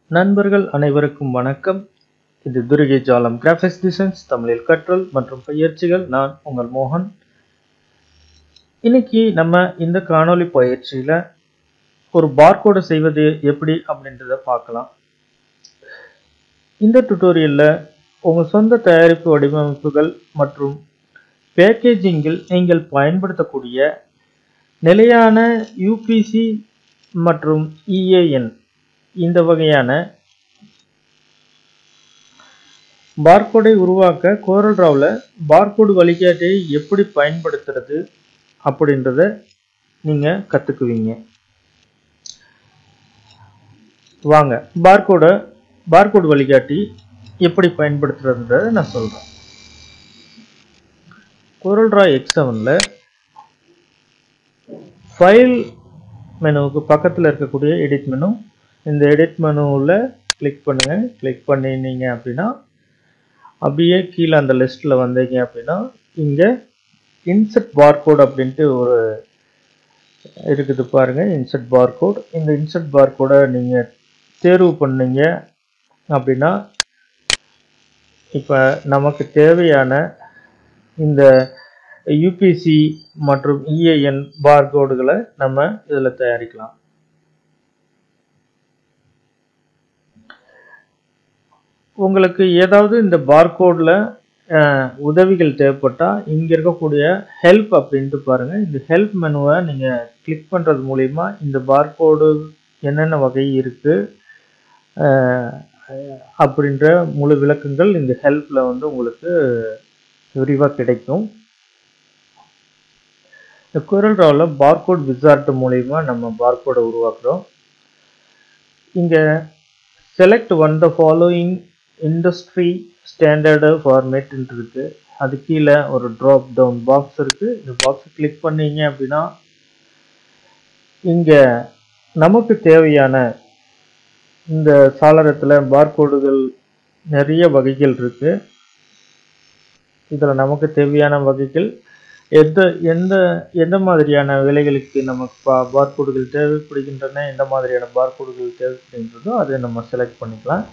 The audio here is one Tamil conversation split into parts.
நண்பர்கள் அனைவருக்கும் வணக்கம் இது துருகை ஜாலம் கிராஃபிக்ஸ் டிசைன்ஸ் தமிழில் கற்றல் மற்றும் பயிற்சிகள் நான் உங்கள் மோகன் இன்னைக்கு நம்ம இந்த காணொளி பயிற்சியில ஒரு பார்கோடை செய்வது எப்படி அப்படின்றத பார்க்கலாம் இந்த டுட்டோரியல்ல உங்க சொந்த தயாரிப்பு வடிவமைப்புகள் மற்றும் பேக்கேஜிங்கில் நீங்கள் பயன்படுத்தக்கூடிய நிலையான யூபிசி மற்றும் இஏஎன் இந்த வகையான பார்கோடை உருவாக்க கோரல் ராவில் பார்கோடு வழிகாட்டியை எப்படி பயன்படுத்துறது அப்படின்றத நீங்கள் கற்றுக்குவீங்க வாங்க பார்கோடை பார்கோடு வழிகாட்டி எப்படி பயன்படுத்துறதுன்றதை நான் சொல்கிறேன் கோரல் ரா எக்ஸ் செவனில் ஃபைல் மெனுவுக்கு பக்கத்தில் இருக்கக்கூடிய எடிட் மெனு இந்த எடிட் மெனுவில் கிளிக் பண்ணுங்கள் கிளிக் பண்ணினீங்க அப்படின்னா அப்படியே கீழே அந்த லிஸ்ட்டில் வந்தீங்க அப்படின்னா இங்கே இன்செட் பார்கோட் அப்படின்ட்டு ஒரு இருக்குது பாருங்கள் இன்செட் பார்கோட் இந்த இன்செட் பார்கோடை நீங்கள் தேர்வு பண்ணீங்க அப்படின்னா இப்போ நமக்கு தேவையான இந்த யூபிசி மற்றும் இஏஎன் பார்கோடுகளை நம்ம இதில் தயாரிக்கலாம் உங்களுக்கு ஏதாவது இந்த பார்கோடில் உதவிகள் தேவைப்பட்டால் இங்கே இருக்கக்கூடிய ஹெல்ப் அப்படின்ட்டு பாருங்கள் இந்த ஹெல்ப் மெனுவை நீங்கள் கிளிக் பண்ணுறது மூலிமா இந்த பார்கோடு என்னென்ன வகை இருக்குது அப்படின்ற முழு விளக்கங்கள் இந்த ஹெல்ப்பில் வந்து உங்களுக்கு விரிவாக கிடைக்கும் இந்த குரல் ராவில் பார்கோட் விசார்ட் மூலிமா நம்ம பார்கோடை உருவாக்குறோம் இங்கே select one the following industry standard format இருக்கு அது கீழே ஒரு ட்ராப் டவுன் பாக்ஸ் இருக்குது இந்த பாக்ஸை கிளிக் பண்ணீங்க அப்படின்னா இங்கே நமக்கு தேவையான இந்த சாளரத்தில் பார்கோடுகள் நிறைய வகைகள் இருக்குது இதில் நமக்கு தேவையான வகைகள் எந்த எந்த எந்த மாதிரியான விலைகளுக்கு நமக்கு பா பார்கோடுகள் தேவைப்படுகின்றன எந்த மாதிரியான பார்கோடுகள் தேவைப்படுகின்றதோ அதை நம்ம செலக்ட் பண்ணிக்கலாம்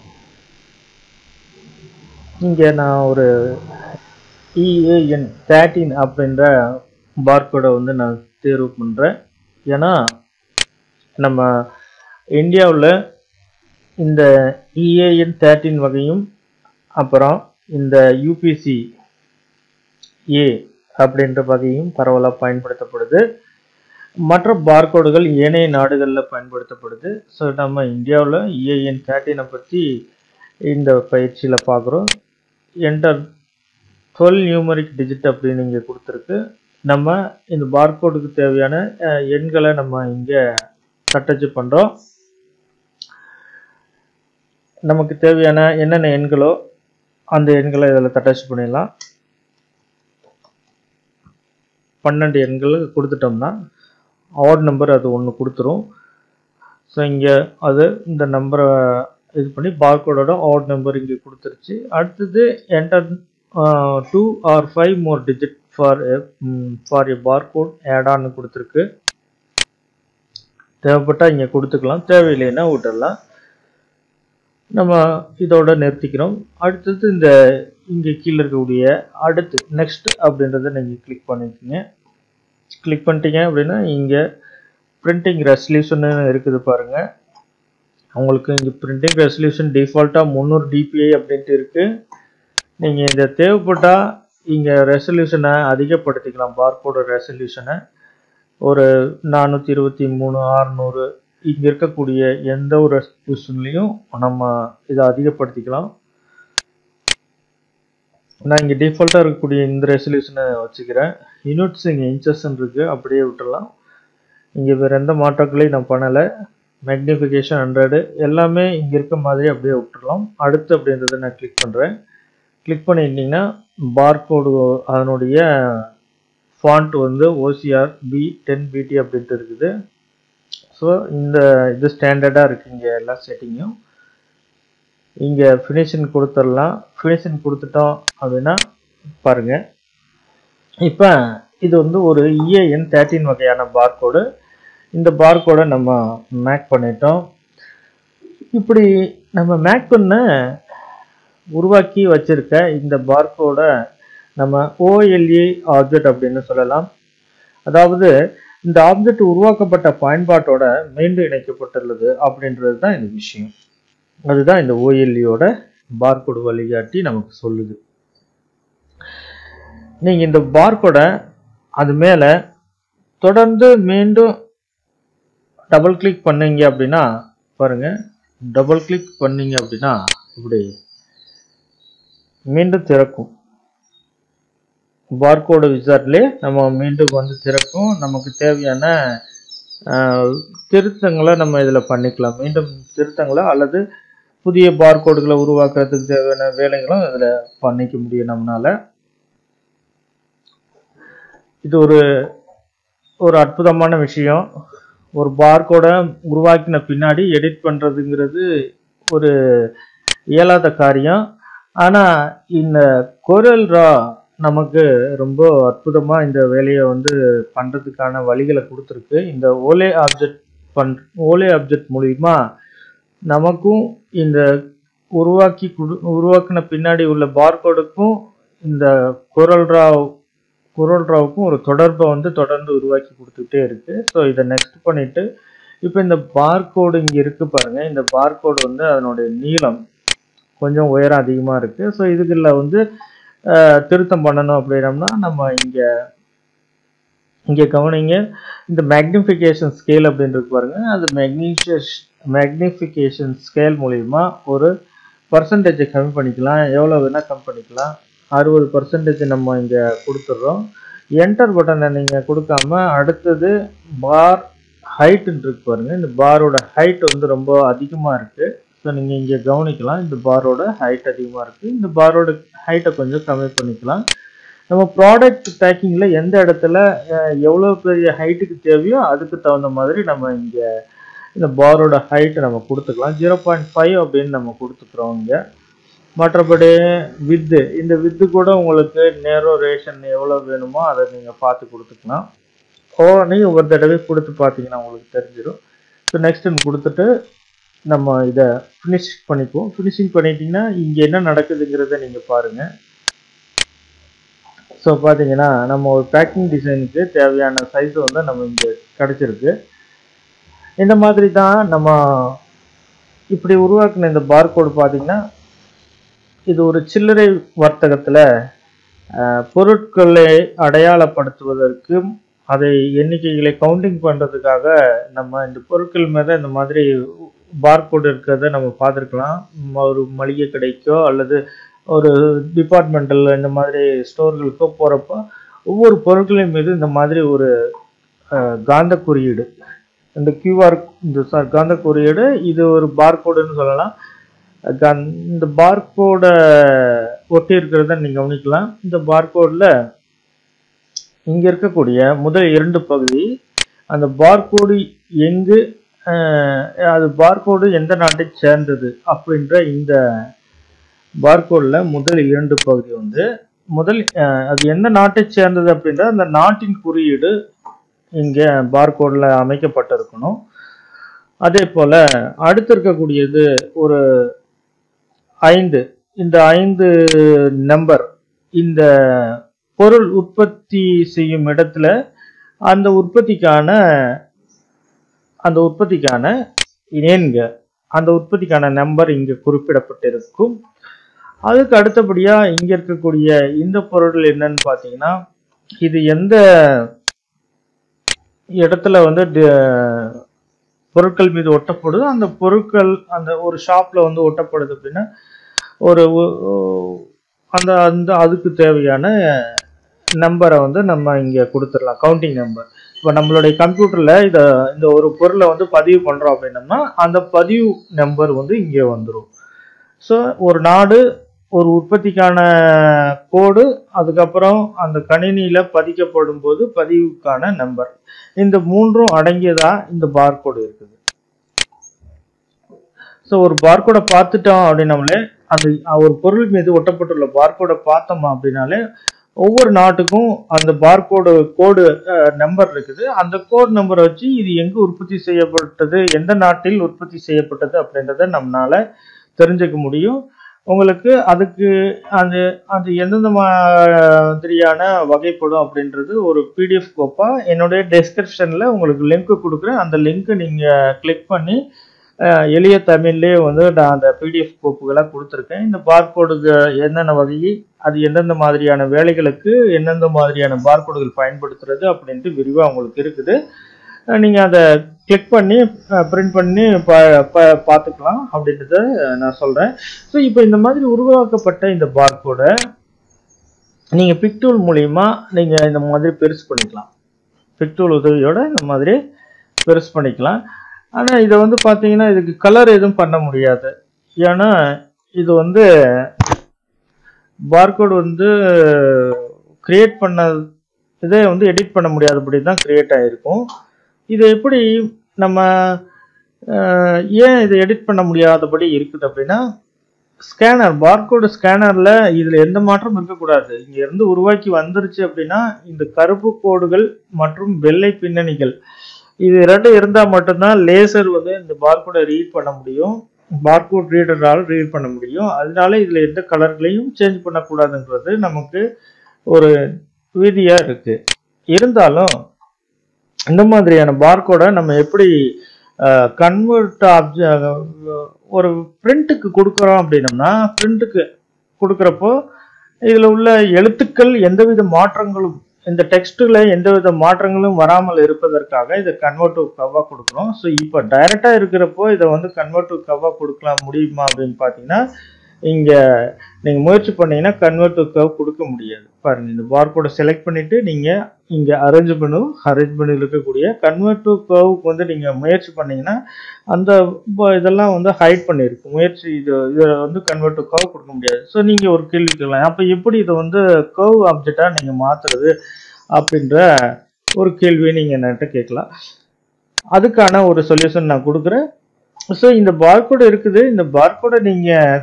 இங்கே நான் ஒரு இஏஎன் தேர்ட்டின் அப்படின்ற பார்கோடை வந்து நான் தேர்வு பண்ணுறேன் ஏன்னா நம்ம இந்தியாவில் இந்த இஏஎன் தேர்ட்டின் வகையும் அப்புறம் இந்த யூபிசி ஏ அப்படின்ற வகையும் பரவலாக பயன்படுத்தப்படுது மற்ற பார்கோடுகள் ஏனைய நாடுகளில் பயன்படுத்தப்படுது ஸோ நம்ம இந்தியாவில் இஏஎன் தேர்ட்டினை பற்றி இந்த பயிற்சியில் பார்க்குறோம் என்டர் டுவெல் நியூமரிக் டிஜிட் அப்படின்னு இங்கே கொடுத்துருக்கு நம்ம இந்த பார்கோடுக்கு தேவையான எண்களை நம்ம இங்கே தட்டச்சு பண்ணுறோம் நமக்கு தேவையான என்னென்ன எண்களோ அந்த எண்களை இதில் தட்டச்சு பண்ணிடலாம் பன்னெண்டு எண்கள் கொடுத்துட்டோம்னா ஆட் நம்பர் அது ஒன்று கொடுத்துரும் ஸோ இங்கே அது இந்த நம்பரை இது பண்ணி பார்கோடோட ஆட் நம்பர் இங்கே கொடுத்துருச்சு அடுத்தது enter two or five more digit for for a barcode ஆடான்னு கொடுத்துருக்கு தேவைப்பட்டால் இங்கே கொடுத்துக்கலாம் தேவையில்லைன்னா விட்டுடலாம் நம்ம இதோட நிறுத்திக்கிறோம் அடுத்தது இந்த இங்கே கீழே இருக்கக்கூடிய அடுத்து நெக்ஸ்ட் அப்படின்றத நீங்கள் கிளிக் பண்ணிக்கோங்க கிளிக் பண்ணிட்டீங்க அப்படின்னா இங்கே பிரிண்டிங் ரெசல்யூஷன் இருக்குது பாருங்கள் உங்களுக்கு இங்கே பிரிண்டிங் ரெசல்யூஷன் டிஃபால்ட்டாக முந்நூறு டிபிஐ அப்படின்ட்டு இருக்குது நீங்கள் இதை தேவைப்பட்டால் இங்கே ரெசல்யூஷனை அதிகப்படுத்திக்கலாம் பார்கோட ரெசல்யூஷனை ஒரு நானூற்றி இருபத்தி மூணு ஆறுநூறு இங்கே இருக்கக்கூடிய எந்த ஒரு ரெசல்யூஷன்லையும் நம்ம இதை அதிகப்படுத்திக்கலாம் நான் இங்கே டிஃபால்ட்டாக இருக்கக்கூடிய இந்த ரெசல்யூஷனை வச்சுக்கிறேன் யூனிட்ஸ் இங்கே இன்ச்சஸ்ன்னு இருக்குது அப்படியே விட்டுடலாம் இங்கே வேறு எந்த மாற்றங்களையும் நான் பண்ணலை மேக்னிஃபிகேஷன் ஹண்ட்ரடு எல்லாமே இங்கே இருக்க மாதிரி அப்படியே விட்டுடலாம் அடுத்து அப்படின்றத நான் கிளிக் பண்ணுறேன் கிளிக் பண்ணிட்டீங்கன்னா பார்கோடு அதனுடைய ஃபாண்ட் வந்து ஓசிஆர் பி டென் பிடி அப்படின்ட்டு இருக்குது ஸோ இந்த இது ஸ்டாண்டர்டாக இருக்குது இங்கே எல்லா செட்டிங்கும் இங்கே ஃபினிஷிங் கொடுத்துடலாம் ஃபினிஷிங் கொடுத்துட்டோம் அப்படின்னா பாருங்கள் இப்போ இது வந்து ஒரு இஏஎன் தேர்ட்டின் வகையான பார்கோடு இந்த பார்கோடை நம்ம மேக் பண்ணிட்டோம் இப்படி நம்ம மேக் பண்ண உருவாக்கி வச்சிருக்க இந்த பார்கோடை நம்ம ஓஎல்ஏ ஆப்ஜெக்ட் அப்படின்னு சொல்லலாம் அதாவது இந்த ஆப்ஜெக்ட் உருவாக்கப்பட்ட பயன்பாட்டோட மீண்டும் இணைக்கப்பட்டுள்ளது அப்படின்றது தான் இந்த விஷயம் அதுதான் இந்த ஓஎல்இயோட பார்கோடு வழிகாட்டி நமக்கு சொல்லுது நீங்கள் இந்த பார்கோடை அது மேலே தொடர்ந்து மீண்டும் டபுள் கிளிக் பண்ணீங்க அப்படின்னா பாருங்க டபுள் கிளிக் பண்ணீங்க அப்படின்னா இப்படி மீண்டும் திறக்கும் பார்கோடு விசார்ட்லேயே நம்ம மீண்டும் வந்து திறக்கும் நமக்கு தேவையான ஆஹ், திருத்தங்களை நம்ம இதில் பண்ணிக்கலாம் மீண்டும் திருத்தங்களை அல்லது புதிய பார்கோடுகளை உருவாக்குறதுக்கு தேவையான வேலைகளும் இதில் பண்ணிக்க முடியும் நம்மளால இது ஒரு ஒரு அற்புதமான விஷயம் ஒரு பார்கோடை உருவாக்கின பின்னாடி எடிட் பண்ணுறதுங்கிறது ஒரு இயலாத காரியம் ஆனால் இந்த கொரல் ரா நமக்கு ரொம்ப அற்புதமாக இந்த வேலையை வந்து பண்ணுறதுக்கான வழிகளை கொடுத்துருக்கு இந்த ஓலே ஆப்ஜெக்ட் பண் ஓலே ஆப்ஜெக்ட் மூலிமா நமக்கும் இந்த உருவாக்கி குடு உருவாக்கின பின்னாடி உள்ள பார்கோடுக்கும் இந்த குரல் ராவ் குரல் ராவுக்கும் ஒரு தொடர்பை வந்து தொடர்ந்து உருவாக்கி கொடுத்துட்டே இருக்கு ஸோ இதை நெக்ஸ்ட் பண்ணிட்டு இப்போ இந்த பார்கோடு இங்கே இருக்கு பாருங்க இந்த பார்கோடு வந்து அதனுடைய நீளம் கொஞ்சம் உயரம் அதிகமாக இருக்கு ஸோ இதுக்குள்ள வந்து அஹ், திருத்தம் பண்ணணும் அப்படின்னம்னா நம்ம இங்கே இங்கே கவனிங்க இந்த மேக்னிஃபிகேஷன் ஸ்கேல் அப்படின்றது பாருங்க அது மேக்னிஃபிகேஷ் மேக்னிஃபிகேஷன் ஸ்கேல் மூலிமா ஒரு பர்சன்டேஜை கம்மி பண்ணிக்கலாம் எவ்வளோ வேணால் கம்மி பண்ணிக்கலாம் அறுபது பர்சன்டேஜ் நம்ம இங்கே கொடுத்துட்றோம் என்டர் பட்டனை நீங்கள் கொடுக்காம அடுத்தது பார் ஹைட்டுன்னு இருக்கு பாருங்க இந்த பாரோட ஹைட் வந்து ரொம்ப அதிகமாக இருக்குது ஸோ நீங்கள் இங்கே கவனிக்கலாம் இந்த பாரோட ஹைட் அதிகமாக இருக்குது இந்த பாரோட ஹைட்டை கொஞ்சம் கம்மி பண்ணிக்கலாம் நம்ம ப்ராடக்ட் பேக்கிங்கில் எந்த இடத்துல அஹ், எவ்வளோ பெரிய ஹைட்டுக்கு தேவையோ அதுக்கு தகுந்த மாதிரி நம்ம இங்கே இந்த பாரோட ஹைட்டை நம்ம கொடுத்துக்கலாம் ஜீரோ பாயிண்ட் ஃபைவ் அப்படின்னு நம்ம கொடுத்துக்குறோம் இங்கே மற்றபடி வித்து இந்த வித்து கூட உங்களுக்கு நேரோ ரேஷன் எவ்வளோ வேணுமோ அதை நீங்கள் பார்த்து கொடுத்துக்கலாம் ஓ நீங்கள் ஒரு தடவை கொடுத்து பார்த்தீங்கன்னா உங்களுக்கு தெரிஞ்சிடும் ஸோ நெக்ஸ்ட் கொடுத்துட்டு நம்ம இதை ஃபினிஷ் பண்ணிக்குவோம் ஃபினிஷிங் பண்ணிட்டீங்கன்னா இங்கே என்ன நடக்குதுங்கிறத நீங்கள் பாருங்கள் ஸோ பார்த்தீங்கன்னா நம்ம ஒரு பேக்கிங் டிசைனுக்கு தேவையான சைஸ் வந்து நம்ம இங்கே கிடச்சிருக்கு இந்த மாதிரி தான் நம்ம இப்படி உருவாக்கின இந்த பார்கோடு பார்த்தீங்கன்னா இது ஒரு சில்லறை வர்த்தகத்தில் பொருட்களை அடையாளப்படுத்துவதற்கும் அதை எண்ணிக்கைகளை கவுண்டிங் பண்ணுறதுக்காக நம்ம இந்த பொருட்கள் மேலே இந்த மாதிரி பார்கோடு இருக்கிறத நம்ம பார்த்துருக்கலாம் ம- ஒரு மளிகை கடைக்கோ அல்லது ஒரு டிபார்ட்மெண்டல் இந்த மாதிரி ஸ்டோர்களுக்கோ போகிறப்போ ஒவ்வொரு பொருட்களின் மீது இந்த மாதிரி ஒரு அஹ், காந்த குறியீடு இந்த கியூஆர் இந்த சார் காந்த குறியீடு இது ஒரு பார்கோடுன்னு சொல்லலாம் கன்- இந்த பார்கோட ஒட்டி இருக்கிறத நீங்கள் கவனிக்கலாம் இந்த பார்கோடில் இங்கே இருக்கக்கூடிய முதல் இரண்டு பகுதி அந்த பார்கோடு எங்கு அஹ், அது பார்கோடு எந்த நாட்டை சேர்ந்தது அப்படின்ற இந்த பார்கோடில் முதல் இரண்டு பகுதி வந்து முதல் அஹ், அது எந்த நாட்டை சேர்ந்தது அப்படின்ற அந்த நாட்டின் குறியீடு இங்கே பார்கோடில் அமைக்கப்பட்டிருக்கணும் அதே போல் அடுத்து இருக்கக்கூடியது ஒரு ஐந்து இந்த ஐந்து நம்பர் இந்த பொருள் உற்பத்தி செய்யும் இடத்துல அந்த உற்பத்திக்கான அந்த உற்பத்திக்கான எண்க அந்த உற்பத்திக்கான நம்பர் இங்கே குறிப்பிடப்பட்டிருக்கும் அதுக்கு அடுத்தபடியா இங்க இருக்கக்கூடிய இந்த பொருள் என்னன்னு பார்த்தீங்கன்னா இது எந்த இடத்துல வந்து டி- பொருட்கள் மீது ஒட்டப்படுதோ அந்த பொருட்கள் அந்த ஒரு ஷாப்ல வந்து ஒட்டப்படுது அப்படின்னா ஒரு ஒ- ஒ- அந்த அந்த அதுக்கு தேவையான நம்பரை வந்து நம்ம இங்கே கொடுத்துடலாம் கவுண்டிங் நம்பர் இப்போ நம்மளுடைய கம்ப்யூட்டரில் இதை இந்த ஒரு பொருளை வந்து பதிவு பண்ணுறோம் அப்படின்னம்னா அந்த பதிவு நம்பர் வந்து இங்கே வந்துடும் ஸோ ஒரு நாடு ஒரு உற்பத்திக்கான கோடு அதுக்கப்புறம் அந்த கணினியில் பதிக்கப்படும் போது பதிவுக்கான நம்பர் இந்த மூன்றும் அடங்கியதா இந்த பார்கோடு இருக்குது ஸோ ஒரு பார்கோடை பார்த்துட்டோம் அப்படின்னம்லே அந்த ஒரு பொருள் மீது ஒட்டப்பட்டுள்ள பார்கோடை பார்த்தோமா அப்படின்னாலே ஒவ்வொரு நாட்டுக்கும் அந்த பார்கோடு கோடு நம்பர் இருக்குது அந்த கோட் நம்பரை வச்சு இது எங்கு உற்பத்தி செய்யப்பட்டது எந்த நாட்டில் உற்பத்தி செய்யப்பட்டது அப்படின்றத நம்மளால தெரிஞ்சுக்க முடியும் உங்களுக்கு அதுக்கு அந்த அது எந்தெந்த மாதிரியான வகைப்படும் அப்படின்றது ஒரு பிடிஎஃப் கோப்பா என்னுடைய டெஸ்கிரிப்ஷனில் உங்களுக்கு லிங்க் கொடுக்குறேன் அந்த லிங்க்கை நீங்கள் கிளிக் பண்ணி அஹ், எளிய தமிழ்லேயே வந்து நான் அந்த பிடிஎஃப் கோப்புகளை கொடுத்துருக்கேன் இந்த பார்கோடுக்கு என்னென்ன வகை அது எந்தெந்த மாதிரியான வேலைகளுக்கு எந்தெந்த மாதிரியான பார்கோடுகள் பயன்படுத்துறது அப்படின்ட்டு விரிவாக உங்களுக்கு இருக்குது அஹ், நீங்க அதை கிளிக் பண்ணி பிரிண்ட் பண்ணி பா பா- பார்த்துக்கலாம் அப்படின்றத நான் சொல்றேன் ஸோ இப்போ இந்த மாதிரி உருவாக்கப்பட்ட இந்த பார்கோடை நீங்க பிக்டூல் மூலியமா நீங்க இந்த மாதிரி பெருசு பண்ணிக்கலாம் பிக்டூல் உதவியோட இந்த மாதிரி பெருசு பண்ணிக்கலாம் ஆனா இதை வந்து பாத்தீங்கன்னா இதுக்கு கலர் எதுவும் பண்ண முடியாது ஏன்னா இது வந்து பார்கோடு வந்து கிரியேட் பண்ண இதை வந்து எடிட் பண்ண முடியாதபடி தான் கிரியேட் ஆகிருக்கும் இது எப்படி நம்ம அஹ், ஏன் இதை எடிட் பண்ண முடியாதபடி இருக்குது அப்படின்னா ஸ்கேனர் பார்கோடு ஸ்கேனரில் இதில் எந்த மாற்றமும் இருக்கக்கூடாது இங்க இருந்து உருவாக்கி வந்துருச்சு அப்படின்னா இந்த கருப்பு கோடுகள் மற்றும் வெள்ளை பின்னணிகள் இது ரெண்டும் இருந்தால் மட்டும்தான் லேசர் வந்து இந்த பார்கோடை ரீட் பண்ண முடியும் பார்கோட் ரீடரால் ரீட் பண்ண முடியும் அதனால இதில் எந்த கலர்களையும் சேஞ்ச் பண்ணக்கூடாதுன்றது நமக்கு ஒரு விதியா இருக்கு இருந்தாலும் இந்த மாதிரியான பார்கோடை நம்ம எப்படி கன்வெர்ட் ஆப்ஜ ஒரு பிரிண்ட்டுக்கு கொடுக்குறோம் அப்படின்னம்னா பிரிண்ட்டுக்கு கொடுக்குறப்போ இதில் உள்ள எழுத்துக்கள் எந்தவித மாற்றங்களும் இந்த டெக்ஸ்ட்டுல எந்தவித மாற்றங்களும் வராமல் இருப்பதற்காக இதை கன்வெர்ட் டு கவ்வாக கொடுக்குறோம் ஸோ இப்போ டைரெக்டாக இருக்கிறப்போ இதை வந்து கன்வெர்ட் டு கவ்வாக கொடுக்கலாம் முடியுமா அப்படின்னு பார்த்தீங்கன்னா இங்கே நீங்கள் முயற்சி பண்ணீங்கன்னா கன்வெர்ட் டு கவ் கொடுக்க முடியாது பாருங்க இந்த பார்கோடை செலக்ட் பண்ணிட்டு நீங்கள் இங்கே அரேஞ்ச் பண்ணு அரேஞ்ச் பண்ணி இருக்கக்கூடிய கன்வெர்ட் டு கர்வுக்கு வந்து நீங்கள் முயற்சி பண்ணீங்கன்னா அந்த ப- இதெல்லாம் வந்து ஹைட் பண்ணியிருக்கு முயற்சி இது இதை வந்து கன்வெர்ட் டு கர்வ் கொடுக்க முடியாது ஸோ நீங்கள் ஒரு கேள்வி கேட்கலாம் அப்போ எப்படி இதை வந்து கர்வ் ஆப்ஜெக்டாக நீங்கள் மாற்றுறது அப்படின்ற ஒரு கேள்வியை நீங்கள் என்கிட்ட கேட்கலாம் அதுக்கான ஒரு சொல்யூஷன் நான் கொடுக்குறேன் ஸோ இந்த பார்கோடு இருக்குது இந்த பார்கோடை நீங்கள்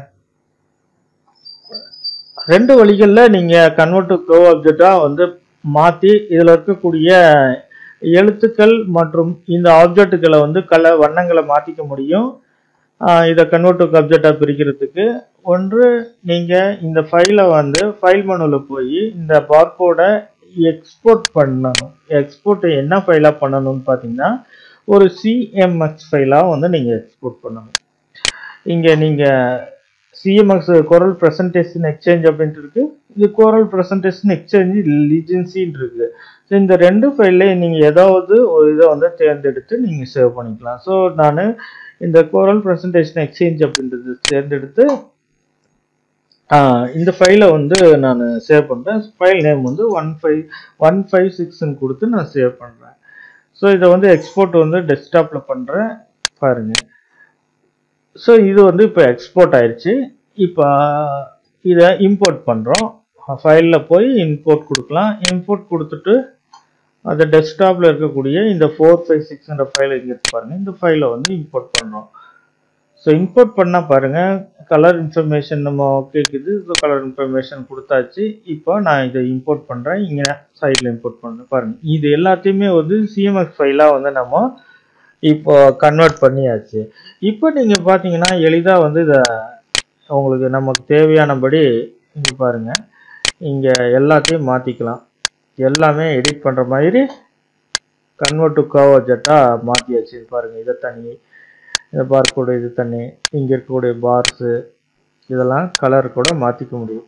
ரெண்டு வழிகளில் நீங்கள் கன்வெர்ட் டு கோ ஆப்ஜெக்டாக வந்து மாற்றி இதில் இருக்கக்கூடிய எழுத்துக்கள் மற்றும் இந்த ஆப்ஜெக்ட்டுகளை வந்து கல வண்ணங்களை மாற்றிக்க முடியும் ஆஹ் இதை கன்வெர்ட் டு ஆப்ஜெக்டாக பிரிக்கிறதுக்கு ஒன்று நீங்கள் இந்த ஃபைலை வந்து ஃபைல் மனுவில் போய் இந்த பார்கோடை எக்ஸ்போர்ட் பண்ணணும் எக்ஸ்போர்ட் என்ன ஃபைலாக பண்ணணும்னு பார்த்தீங்கன்னா ஒரு சிஎம்எக்ஸ் ஃபைலாக வந்து நீங்கள் எக்ஸ்போர்ட் பண்ணணும் இங்கே நீங்கள் சிஎம்எக்ஸ் கோரல் ப்ரெசன்டேஷன் எக்ஸ்சேஞ்ச் அப்படின்ட்டு இருக்கு இது கோரல் ப்ரெசன்டேஷன் எக்ஸ்சேஞ்ச் லிஜென்சின்னு இருக்கு ஸோ இந்த ரெண்டு ஃபைல்லையும் நீங்கள் ஏதாவது ஒரு இதை வந்து தேர்ந்தெடுத்து நீங்கள் சேவ் பண்ணிக்கலாம் ஸோ நான் இந்த கோரல் ப்ரெசன்டேஷன் எக்ஸ்சேஞ்ச் அப்படின்றது தேர்ந்தெடுத்து ஆஹ் இந்த ஃபைலை வந்து நான் சேவ் பண்ணுறேன் ஃபைல் நேம் வந்து ஒன் ஃபைவ் ஒன் ஃபைவ் சிக்ஸ்ன்னு கொடுத்து நான் சேவ் பண்ணுறேன் ஸோ இதை வந்து எக்ஸ்போர்ட் வந்து டெஸ்க்டாப்பில் பண்ணுறேன் பாருங்க ஸோ இது வந்து இப்போ எக்ஸ்போர்ட் ஆயிடுச்சு இப்போ இதை இம்போர்ட் பண்ணுறோம் ஃபைலில் போய் இம்போர்ட் கொடுக்கலாம் இம்போர்ட் கொடுத்துட்டு அந்த டெஸ்க்டாப்பில் இருக்கக்கூடிய இந்த ஃபோர் ஃபைவ் சிக்ஸ்ன்ற ஃபைல் இங்கே இருக்கு பாருங்க இந்த ஃபைலை வந்து இம்போர்ட் பண்ணுறோம் ஸோ இம்போர்ட் பண்ணால் பாருங்க கலர் இன்ஃபர்மேஷன் நம்ம கேட்குது ஸோ கலர் இன்ஃபர்மேஷன் கொடுத்தாச்சு இப்போ நான் இதை இம்போர்ட் பண்ணுறேன் இங்கே சைடில் இம்போர்ட் பண்ணுறேன் பாருங்க இது எல்லாத்தையுமே வந்து சிஎம்எஸ் ஃபைலாக வந்து நம்ம இப்போ கன்வெர்ட் பண்ணியாச்சு இப்போ நீங்கள் பார்த்தீங்கன்னா எளிதாக வந்து இதை உங்களுக்கு நமக்கு தேவையானபடி இங்கே பாருங்க இங்கே எல்லாத்தையும் மாற்றிக்கலாம் எல்லாமே எடிட் பண்ணுற மாதிரி கன்வெர்ட் டு கவ் ஜெட்டாக மாற்றியாச்சு பாருங்க இதை தனி இந்த பார் கூட இது தனி இங்கே இருக்கக்கூடிய பார்ஸு இதெல்லாம் கலர் கூட மாற்றிக்க முடியும்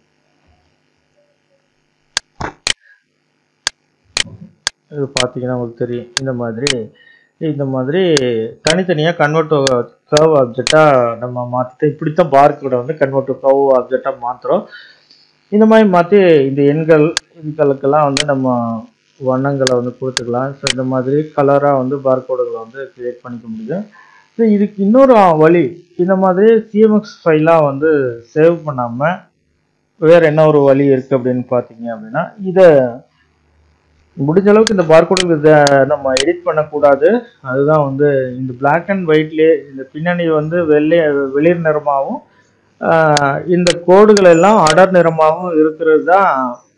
இது பார்த்தீங்கன்னா உங்களுக்கு தெரியும் இந்த மாதிரி இந்த மாதிரி தனித்தனியாக கன்வெர்ட் கர்வ் ஆப்ஜெக்டாக நம்ம மாற்றிட்டு இப்படித்தான் பார்க்கோட வந்து கன்வெர்ட் டு கர்வ் ஆப்ஜெக்டாக மாற்றுறோம் இந்த மாதிரி மாற்றி இந்த எண்கள் இதுகளுக்கெல்லாம் வந்து நம்ம வண்ணங்களை வந்து கொடுத்துக்கலாம் ஸோ இந்த மாதிரி கலராக வந்து பார்கோடுகளை வந்து கிரியேட் பண்ணிக்க முடியும் ஸோ இதுக்கு இன்னொரு வழி இந்த மாதிரி சிஎம்எக்ஸ் ஃபைலாக வந்து சேவ் பண்ணாமல் வேறு என்ன ஒரு வழி இருக்குது அப்படின்னு பார்த்தீங்க அப்படின்னா இதை முடிஞ்ச அளவுக்கு இந்த பார்கோடுகள் இதை நம்ம எடிட் பண்ணக்கூடாது அதுதான் வந்து இந்த Black அண்ட் ஒயிட்லேயே இந்த பின்னணி வந்து வெள்ளை வெளிர் நிறமாகவும் ஆஹ் இந்த கோடுகள் எல்லாம் அடர் நிறமாகவும் இருக்கிறது தான்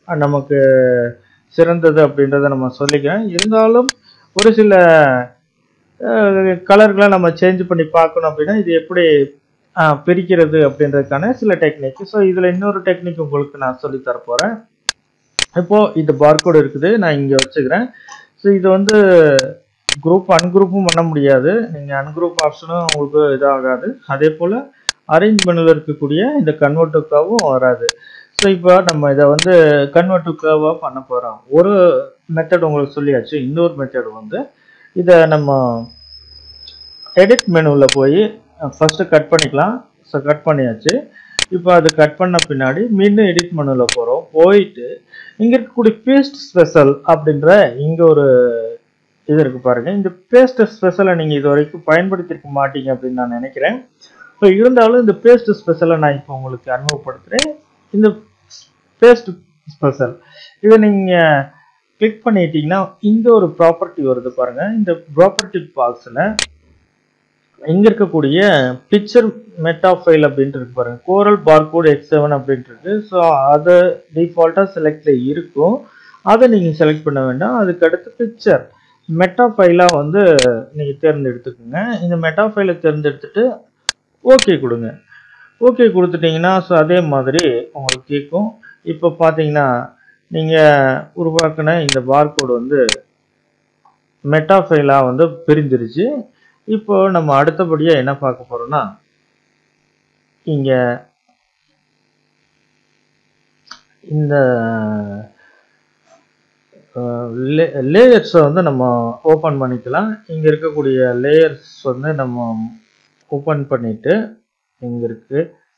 நமக்கு சிறந்தது அப்படின்றத நம்ம சொல்லிக்கிறேன் இருந்தாலும் ஒரு சில கலர்களை நம்ம சேஞ்ச் பண்ணி பார்க்கணும் அப்படின்னா இது எப்படி ஆஹ், பிரிக்கிறது அப்படின்றதுக்கான சில டெக்னிக் ஸோ இதில் இன்னொரு டெக்னிக் உங்களுக்கு நான் சொல்லி தர போகிறேன் இப்போ இது பார்கோடு இருக்குது நான் இங்கே வச்சுக்கிறேன் ஸோ இது வந்து குரூப் அன்குரூப்பும் பண்ண முடியாது நீங்கள் அன்குரூப் ஆப்ஷனும் உங்களுக்கு இதாகாது அதே போல் அரேஞ்ச் மெனுவில் இருக்கக்கூடிய இந்த கன்வெர்ட் டுக்காவும் வராது ஸோ இப்போ நம்ம இதை வந்து கன்வெர்ட் டுக்காவாக பண்ண போகிறோம் ஒரு மெத்தட் உங்களுக்கு சொல்லியாச்சு இன்னொரு மெத்தட் வந்து இதை நம்ம எடிட் மெனுவில் போய் ஃபஸ்ட்டு கட் பண்ணிக்கலாம் ஸோ கட் பண்ணியாச்சு இப்போ அது கட் பண்ண பின்னாடி மீண்டும் எடிட் மெனுவில் போகிறோம் போயிட்டு இங்கே இருக்கக்கூடிய பேஸ்ட் ஸ்பெஷல் அப்படின்ற இங்கே ஒரு இது இருக்கு பாருங்க இந்த பேஸ்ட் ஸ்பெஷலை நீங்கள் இது வரைக்கும் பயன்படுத்தியிருக்க மாட்டீங்க அப்படின்னு நான் நினைக்கிறேன் ஸோ இருந்தாலும் இந்த பேஸ்ட் ஸ்பெஷலை நான் இப்போ உங்களுக்கு அறிமுகப்படுத்துகிறேன் இந்த பேஸ்ட் ஸ்பெஷல் இதை நீங்கள் கிளிக் பண்ணிட்டீங்கன்னா இந்த ஒரு ப்ராப்பர்ட்டி வருது பாருங்க இந்த ப்ராப்பர்ட்டி பாக்ஸில் இங்க இருக்கக்கூடிய பிக்சர் மெட்டா ஃபைல் அப்படின்ட்டு இருக்கு பாருங்க கோரல் பார்கோட் எக்ஸ் செவன் அப்படின்ட்டு இருக்கு ஸோ அதை டிஃபால்ட்டாக செலக்ட்ல இருக்கும் அதை நீங்கள் செலக்ட் பண்ண வேண்டாம் அதுக்கு அடுத்து பிக்சர் மெட்டா ஃபைலாக வந்து நீங்கள் தேர்ந்தெடுத்துக்கோங்க இந்த மெட்டா ஃபைலை தேர்ந்தெடுத்துட்டு ஓகே கொடுங்க ஓகே கொடுத்துட்டீங்கன்னா ஸோ அதே மாதிரி உங்களுக்கு கேட்கும் இப்போ பார்த்தீங்கன்னா நீங்கள் உருவாக்கின இந்த பார்கோடு வந்து மெட்டா ஃபைலாக வந்து பிரிஞ்சிருச்சு இப்போ நம்ம அடுத்தபடியாக என்ன பார்க்க போறோம்னா இங்கே இந்த லேயர்ஸை வந்து நம்ம ஓப்பன் பண்ணிக்கலாம் இங்கே இருக்கக்கூடிய லேயர்ஸ் வந்து நம்ம ஓப்பன் பண்ணிட்டு இங்கே இருக்கு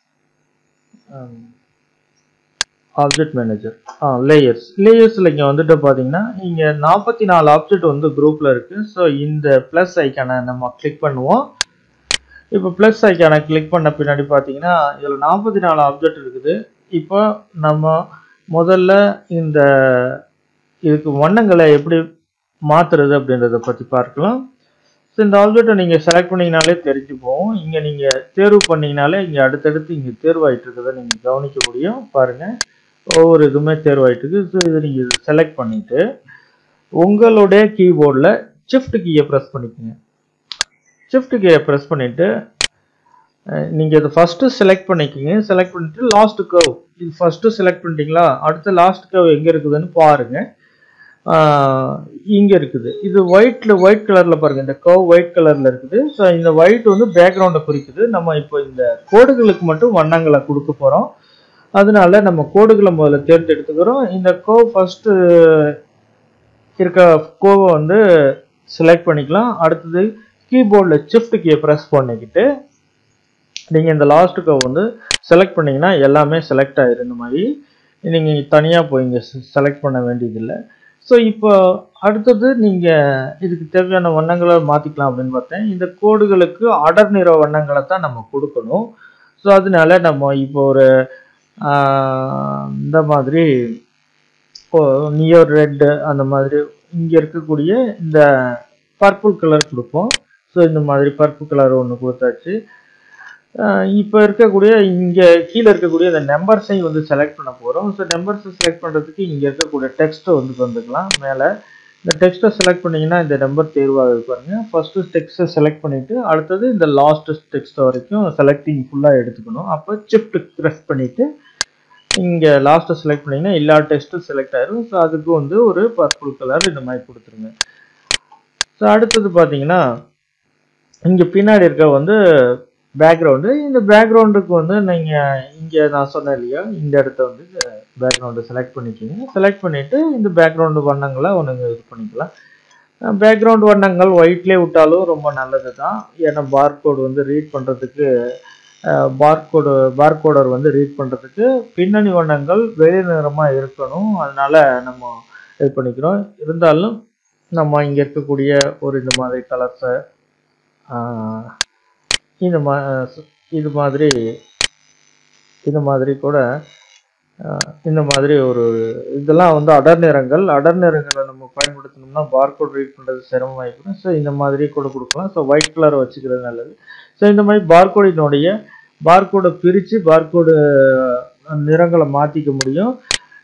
ஆப்ஜெக்ட் மேனேஜர் ஆ லேயர்ஸ் லேயர்ஸில் இங்கே வந்துட்டு பார்த்தீங்கன்னா இங்கே நாற்பத்தி நாலு ஆப்ஜெக்ட் வந்து குரூப்பில் இருக்குது ஸோ இந்த ப்ளஸ் ஐக்கானை நம்ம கிளிக் பண்ணுவோம் இப்போ ப்ளஸ் ஐக்கானை கிளிக் பண்ண பின்னாடி பார்த்தீங்கன்னா இதில் நாற்பத்தி நாலு ஆப்ஜெக்ட் இருக்குது இப்போ நம்ம முதல்ல இந்த இதுக்கு வண்ணங்களை எப்படி மாற்றுறது அப்படின்றத பற்றி பார்க்கலாம் ஸோ இந்த ஆப்ஜெக்டை நீங்கள் செலக்ட் பண்ணிங்கனாலே தெரிஞ்சு போகும் இங்கே நீங்கள் தேர்வு பண்ணிங்கனாலே இங்கே அடுத்தடுத்து இங்கே தேர்வாயிட்டு இருக்கிறத நீங்கள் கவனிக்க முடியும் பாருங்கள் ஒவ்வொரு இதுவுமே தேர்வாயிட்டு இருக்கு ஸோ இதை நீங்கள் செலக்ட் பண்ணிவிட்டு உங்களுடைய கீபோர்டில் ஷிஃப்ட் கீயை ப்ரெஸ் பண்ணிக்கோங்க ஷிஃப்ட் கீயை ப்ரெஸ் பண்ணிவிட்டு நீங்கள் இதை ஃபஸ்ட்டு செலக்ட் பண்ணிக்கோங்க செலக்ட் பண்ணிவிட்டு லாஸ்ட் கர்வ் இது ஃபஸ்ட்டு செலக்ட் பண்ணிட்டீங்களா அடுத்த லாஸ்ட் கர்வ் எங்கே இருக்குதுன்னு பாருங்கள் இங்கே இருக்குது இது ஒயிட்ல ஒயிட் கலரில் பாருங்கள் இந்த கர்வ் ஒயிட் கலரில் இருக்குது ஸோ இந்த ஒயிட் வந்து பேக்ரவுண்டை குறிக்குது நம்ம இப்போ இந்த கோடுகளுக்கு மட்டும் வண்ணங்களை கொடுக்க போகிறோம் அதனால நம்ம கோடுகளை முதல்ல தேர்ந்தெடுத்துக்கிறோம் இந்த கோ ஃபஸ்ட்டு இருக்க கோவை வந்து செலக்ட் பண்ணிக்கலாம் அடுத்தது கீபோர்டில் ஷிஃப்ட் கீயை ப்ரெஸ் பண்ணிக்கிட்டு நீங்கள் இந்த லாஸ்ட் கவ் வந்து செலக்ட் பண்ணிங்கன்னா எல்லாமே செலக்ட் ஆயிரும் இந்த மாதிரி நீங்கள் தனியாக போய் இங்கே செலக்ட் பண்ண வேண்டியதில்லை ஸோ இப்போ அடுத்தது நீங்கள் இதுக்கு தேவையான வண்ணங்களை மாற்றிக்கலாம் அப்படின்னு பார்த்தேன் இந்த கோடுகளுக்கு அடர் நிற வண்ணங்களை தான் நம்ம கொடுக்கணும் ஸோ அதனால நம்ம இப்போ ஒரு இந்த மாதிரி நியர் ரெட்டு அந்த மாதிரி இங்கே இருக்கக்கூடிய இந்த பர்பிள் கலர் கொடுப்போம் ஸோ இந்த மாதிரி பர்பிள் கலர் ஒன்று கொடுத்தாச்சு இப்போ இருக்கக்கூடிய இங்கே கீழே இருக்கக்கூடிய இந்த நம்பர்ஸையும் வந்து செலக்ட் பண்ண போகிறோம் ஸோ நம்பர்ஸை செலக்ட் பண்ணுறதுக்கு இங்கே இருக்கக்கூடிய டெக்ஸ்ட்டை வந்து வந்துக்கலாம் மேலே இந்த டெக்ஸ்ட்டை செலக்ட் பண்ணிங்கன்னா இந்த நம்பர் தேர்வாக பாருங்க ஃபஸ்ட்டு டெக்ஸ்ட்டை செலக்ட் பண்ணிவிட்டு அடுத்தது இந்த லாஸ்ட் டெக்ஸ்ட் வரைக்கும் செலக்டிங் ஃபுல்லாக எடுத்துக்கணும் அப்போ ஷிஃப்ட் ப்ரெஸ் பண்ணிவிட்டு இங்கே லாஸ்ட்டை செலக்ட் பண்ணிங்கன்னா எல்லா டெஸ்ட்டும் செலக்ட் ஆயிரும் ஸோ அதுக்கு வந்து ஒரு பர்பிள் கலர் இந்த மாதிரி கொடுத்துருங்க ஸோ அடுத்தது பார்த்தீங்கன்னா இங்கே பின்னாடி இருக்க வந்து பேக்ரவுண்டு இந்த பேக்ரவுண்டுக்கு வந்து நீங்கள் இங்கே நான் சொன்னேன் இல்லையா இந்த இடத்த வந்து பேக்ரவுண்டை செலக்ட் பண்ணிக்கிங்க செலக்ட் பண்ணிவிட்டு இந்த பேக்ரவுண்டு வண்ணங்களை ஒன்று இது பண்ணிக்கலாம் பேக்ரவுண்ட் வண்ணங்கள் ஒயிட்லேயே விட்டாலும் ரொம்ப நல்லது தான் ஏன்னா பார்கோடு வந்து ரீட் பண்ணுறதுக்கு பார்கோடு பார்கோடர் வந்து ரீட் பண்ணுறதுக்கு பின்னணி வண்ணங்கள் வெளி நிறமாக இருக்கணும் அதனால் நம்ம இது பண்ணிக்கிறோம் இருந்தாலும் நம்ம இங்கே இருக்கக்கூடிய ஒரு இந்த மாதிரி கலர்ஸை இந்த மா இது மாதிரி இந்த மாதிரி கூட இந்த மாதிரி ஒரு இதெல்லாம் வந்து அடர் நிறங்கள் அடர் நிறங்களை நம்ம பயன்படுத்தணும்னா பார்கோட் ரீட் பண்ணுறது சிரமமாயிடும் ஸோ இந்த மாதிரி கூட கொடுக்கலாம் ஸோ ஒயிட் கலரை வச்சுக்கிறது நல்லது ஸோ இந்த மாதிரி பார்கோடினுடைய பார்கோடை பிரித்து பார்கோடு நிறங்களை மாற்றிக்க முடியும்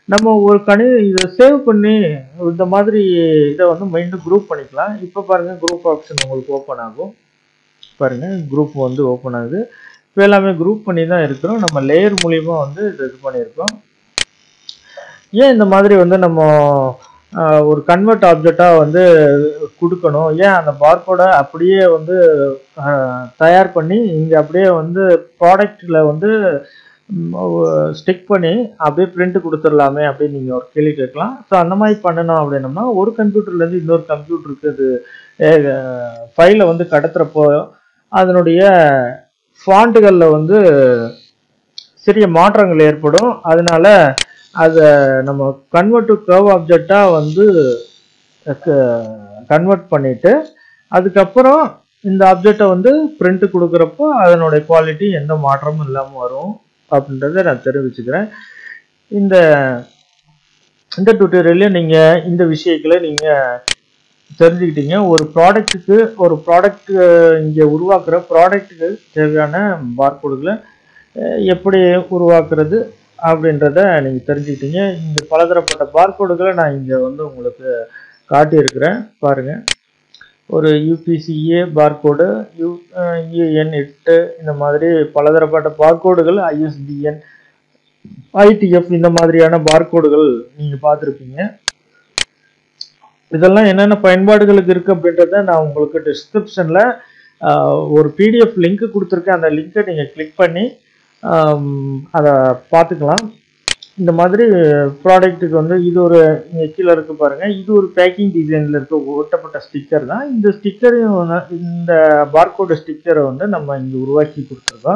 நம்ம ஒரு கணி இதை சேவ் பண்ணி இந்த மாதிரி இதை வந்து மைண்டு குரூப் பண்ணிக்கலாம் இப்போ பாருங்கள் குரூப் ஆப்ஷன் உங்களுக்கு ஓப்பன் ஆகும் பாருங்கள் குரூப் வந்து ஓப்பன் ஆகுது இப்போ எல்லாமே குரூப் பண்ணி தான் இருக்கிறோம் நம்ம லேயர் மூலியமா வந்து இது இது பண்ணியிருக்கோம் ஏன் இந்த மாதிரி வந்து நம்ம ஆஹ், ஒரு கன்வெர்ட் ஆப்ஜெக்டாக வந்து கொடுக்கணும் ஏன் அந்த பார்கோடை அப்படியே வந்து ஆஹ், தயார் பண்ணி இங்கே அப்படியே வந்து ப்ராடக்ட்டில் வந்து ஸ்டிக் பண்ணி அப்படியே பிரிண்ட் கொடுத்துடலாமே அப்படின்னு நீங்கள் ஒரு கேள்வி கேட்கலாம் ஸோ அந்த மாதிரி பண்ணணும் அப்படின்னம்னா ஒரு கம்ப்யூட்டர்லேருந்து இன்னொரு கம்ப்யூட்டருக்கு அது ஃபைலை வந்து கடத்துறப்போ அதனுடைய ஃபாண்ட்டுகளில் வந்து சிறிய மாற்றங்கள் ஏற்படும் அதனால அதை நம்ம கன்வெர்ட் டு கர்வ் ஆப்ஜெக்டாக வந்து கன்வெர்ட் பண்ணிட்டு அதுக்கப்புறம் இந்த ஆப்ஜெக்டை வந்து பிரிண்ட் கொடுக்குறப்போ அதனுடைய குவாலிட்டி எந்த மாற்றமும் இல்லாமல் வரும் அப்படின்றத நான் தெரிவிச்சுக்கிறேன் இந்த இந்த டுட்டோரியல்ல நீங்கள் இந்த விஷயங்களை நீங்கள் தெரிஞ்சுக்கிட்டீங்க ஒரு ப்ராடக்ட்டுக்கு ஒரு ப்ராடக்ட் இங்கே உருவாக்குற ப்ராடக்ட்டுக்கு தேவையான பார்கோடுகளை எப்படி உருவாக்குறது அப்படின்றத நீங்கள் தெரிஞ்சுக்கிட்டீங்க இங்கே பலதரப்பட்ட பார்கோடுகளை நான் இங்கே வந்து உங்களுக்கு காட்டியிருக்கிறேன் பாருங்கள் ஒரு யூபிசிஏ பார்கோடு யூ யூஎன் எட்டு இந்த மாதிரி பலதரப்பட்ட பார்கோடுகள் ஐஎஸ்டிஎன் ஐடிஎஃப் இந்த மாதிரியான பார்கோடுகள் நீங்கள் பார்த்துருப்பீங்க இதெல்லாம் என்னென்ன பயன்பாடுகளுக்கு இருக்குது அப்படின்றத நான் உங்களுக்கு டிஸ்கிரிப்ஷனில் ஒரு பிடிஎஃப் லிங்க் கொடுத்துருக்கேன் அந்த லிங்க்கை நீங்கள் கிளிக் பண்ணி ஆம், அதை பார்த்துக்கலாம் இந்த மாதிரி ப்ராடக்ட்டுக்கு வந்து இது ஒரு இங்கே கீழே இருக்கு பாருங்க இது ஒரு பேக்கிங் டிசைனில் இருக்க ஒட்டப்பட்ட ஸ்டிக்கர் தான் இந்த ஸ்டிக்கரையும் இந்த பார்கோடு ஸ்டிக்கரை வந்து நம்ம இங்கே உருவாக்கி கொடுத்துருக்கோம்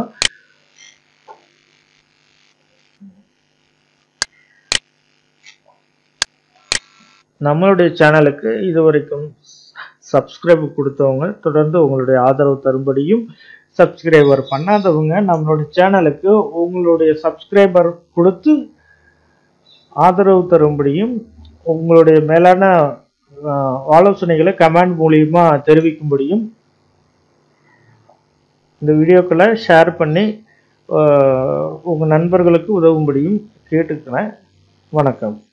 நம்மளுடைய சேனலுக்கு இது வரைக்கும் சப்ஸ்கிரைப் கொடுத்தவங்க தொடர்ந்து உங்களுடைய ஆதரவு தரும்படியும் சப்ஸ்கிரைபர் பண்ணாதவங்க நம்மளுடைய சேனலுக்கு உங்களுடைய சப்ஸ்கிரைபர் கொடுத்து ஆதரவு தரும்படியும் உங்களுடைய மேலான ஆஹ், ஆலோசனைகளை கமெண்ட் மூலியமா தெரிவிக்கும்படியும் இந்த வீடியோக்களை ஷேர் பண்ணி ஆஹ், உங்க நண்பர்களுக்கு உதவும்படியும் கேட்டுக்கிறேன் வணக்கம்